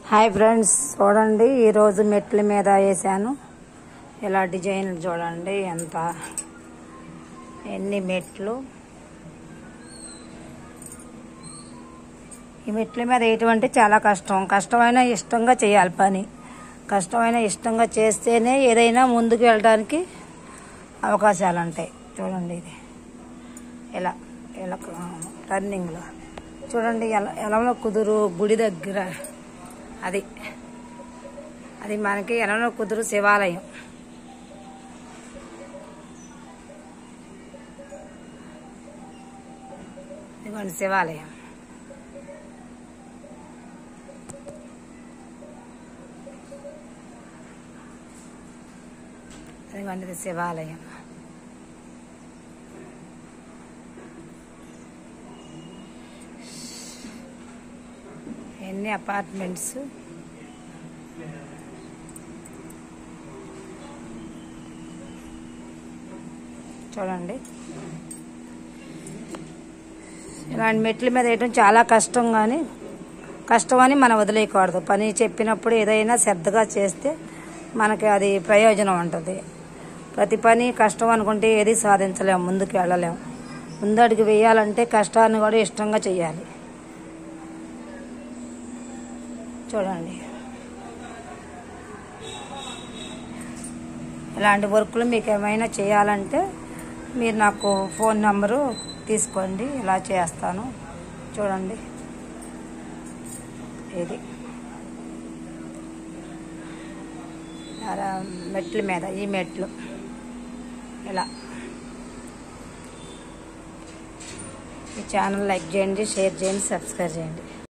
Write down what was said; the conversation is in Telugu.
హాయ్ ఫ్రెండ్స్ చూడండి ఈరోజు మెట్ల మీద వేసాను ఇలా డిజైన్ చూడండి ఎంత ఎన్ని మెట్లు ఈ మెట్ల మీద వేయటం అంటే చాలా కష్టం కష్టమైన ఇష్టంగా చేయాలి పని కష్టమైన ఇష్టంగా చేస్తేనే ఏదైనా ముందుకు వెళ్ళడానికి అవకాశాలు ఉంటాయి చూడండి ఇది ఇలా ఇలా టర్నింగ్లో చూడండి ఎలా ఎలంలో కుదురు గుడి దగ్గర అది అది మనకి ఎలంలో కుదురు శివాలయం ఇదిగోండి శివాలయం ఇదిగోండి ఇది శివాలయం ఎన్ని అపార్ట్మెంట్స్ చూడండి ఇలాంటి మెట్ల మీద వేయడం చాలా కష్టం కానీ కష్టం అని మనం వదిలేయకూడదు పని చెప్పినప్పుడు ఏదైనా శ్రద్ధగా చేస్తే మనకి అది ప్రయోజనం ఉంటుంది ప్రతి పని కష్టం అనుకుంటే ఏది సాధించలేము ముందుకు వెళ్ళలేము ముందడుగు వేయాలంటే కష్టాన్ని కూడా ఇష్టంగా చేయాలి చూడండి ఇలాంటి వర్కులు మీకు ఏమైనా చేయాలంటే మీరు నాకు ఫోన్ నెంబరు తీసుకోండి ఇలా చేస్తాను చూడండి ఇది అలా మెట్ల మీద ఈ మెట్లు ఇలా ఈ ఛానల్ లైక్ చేయండి షేర్ చేయండి సబ్స్క్రైబ్ చేయండి